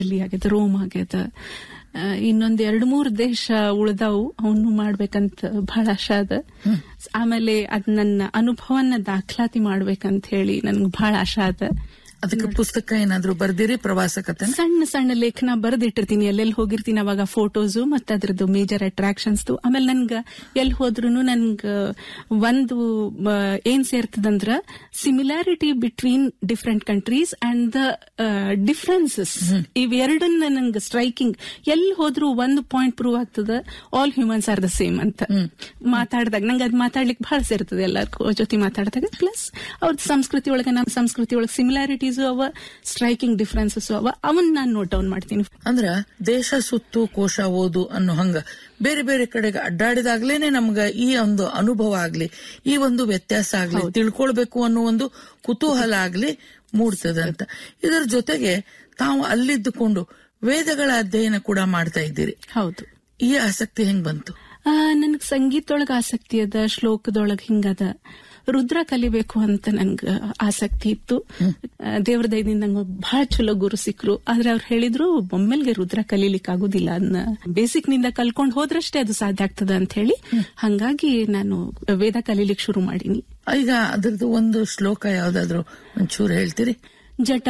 ಇಲ್ಲಿ ಆಗ್ಯದ ರೋಮ್ ಆಗ್ಯದ ಆ, ಇನ್ನೊಂದ್ ಎರಡ್ ಮೂರ್ ದೇಶ ಉಳ್ದಾವು ಅವನು ಮಾಡ್ಬೇಕಂತ ಬಹಳ ಆಶೆ ಅದ ಆಮೇಲೆ ಅದ್ ನನ್ನ ಅನುಭವನ ದಾಖಲಾತಿ ಮಾಡ್ಬೇಕಂತ ಹೇಳಿ ನನ್ಗೆ ಬಹಳ ಆಶೆ ಅದ ಅದಕ್ಕೆ ಪುಸ್ತಕ ಏನಾದ್ರು ಬರ್ದಿರಿ ಪ್ರವಾಸ ಕಥೆ ಸಣ್ಣ ಸಣ್ಣ ಲೇಖನ ಬರೆದಿಟ್ಟಿರ್ತೀನಿ ಎಲ್ಲೆಲ್ಲಿ ಹೋಗಿರ್ತೀನಿ ಅವಾಗ ಫೋಟೋಸು ಮತ್ತೆ ಅದ್ರದ್ದು ಮೇಜರ್ ಅಟ್ರಾಕ್ಷನ್ಸ್ ಆಮೇಲೆ ನನ್ಗ ಎಲ್ಲಿ ಹೋದ್ರು ನನ್ಗ ಒಂದು ಆ, ಏನ್ ಸೇರ್ತದಂದ್ರ similarity between different countries and the differences ಇವೆರಡನ್ನ ನನ್ಗೆ ಸ್ಟ್ರೈಕಿಂಗ್ ಎಲ್ಲಿ ಹೋದ್ರು ಒಂದು ಪಾಯಿಂಟ್ ಪ್ರೂವ್ ಆಗ್ತದ all humans are the same ಅಂತ ಮಾತಾಡಿದಾಗ ನಂಗೆ ಅದ್ ಮಾತಾಡ್ಲಿಕ್ಕೆ ಬಹಳ ಸೇರ್ತದೆ ಎಲ್ಲರ ಜೊತೆ ಮಾತಾಡಿದಾಗ ಪ್ಲಸ್ ಅವ್ರ ಸಂಸ್ಕೃತಿ ಒಳಗೆ ನಮ್ಮ ಸಂಸ್ಕೃತಿ ಒಳಗೆ ಸಿಮಿಲಾರಿಟೀಸ್ ಅವ ಸ್ಟ್ರೈಕಿಂಗ್ ಡಿಫ್ರೆನ್ಸಸ್ ಅವ ಅವನ್ ನಾನು ನೋಟ್ ಡೌನ್ ಮಾಡ್ತೀನಿ ಅಂದ್ರ ದೇಶ ಸುತ್ತು ಕೋಶ ಓದು ಅನ್ನೋ ಹಂಗ ಬೇರೆ ಬೇರೆ ಕಡೆಗೆ ಅಡ್ಡಾಡಿದಾಗ್ಲೇನೆ ನಮ್ಗ ಈ ಒಂದು ಅನುಭವ ಆಗ್ಲಿ ಈ ಒಂದು ವ್ಯತ್ಯಾಸ ಆಗ್ಲಿ ತಿಳ್ಕೊಳ್ಬೇಕು ಅನ್ನೋ ಒಂದು ಕುತೂಹಲ ಆಗ್ಲಿ ಮೂಡ್ತದಂತ ಇದರ ಜೊತೆಗೆ ತಾವು ಅಲ್ಲಿದ್ದುಕೊಂಡು ವೇದಗಳ ಅಧ್ಯಯನ ಕೂಡ ಮಾಡ್ತಾ ಇದ್ದೀರಿ ಹೌದು ಈ ಆಸಕ್ತಿ ಹೆಂಗ್ ಬಂತು ನನಗ್ ಸಂಗೀತದೊಳಗ ಆಸಕ್ತಿ ಅದ ಶ್ಲೋಕದೊಳಗ ಹಿಂಗದ ರುದ್ರ ಕಲಿಬೇಕು ಅಂತ ನನ್ಗ ಆಸಕ್ತಿ ಇತ್ತು ಆ, ದೇವ್ರ ದಯದಿಂದ ನಂಗೆ ಬಹಳ ಚಲೋ ಗುರು ಸಿಕ್ರು ಆದ್ರೆ ಅವ್ರು ಹೇಳಿದ್ರು ಒಮ್ಮೆಲ್ಗೆ ರುದ್ರ ಕಲೀಲಿಕ್ ಆಗುದಿಲ್ಲ ಅದನ್ನ ಬೇಸಿಕ್ ನಿಂದ ಕಲ್ಕೊಂಡ್ ಹೋದ್ರಷ್ಟೇ ಅದು ಸಾಧ್ಯ ಆಗ್ತದ ಅಂತ ಹೇಳಿ ಹಂಗಾಗಿ ನಾನು ವೇದ ಕಲೀಲಿಕ್ ಶುರು ಮಾಡೀನಿ ಈಗ ಅದ್ರದ್ದು ಒಂದು ಶ್ಲೋಕ ಯಾವ್ದಾದ್ರು ಒಂಚೂರು ಹೇಳ್ತೀರಿ ಜಟ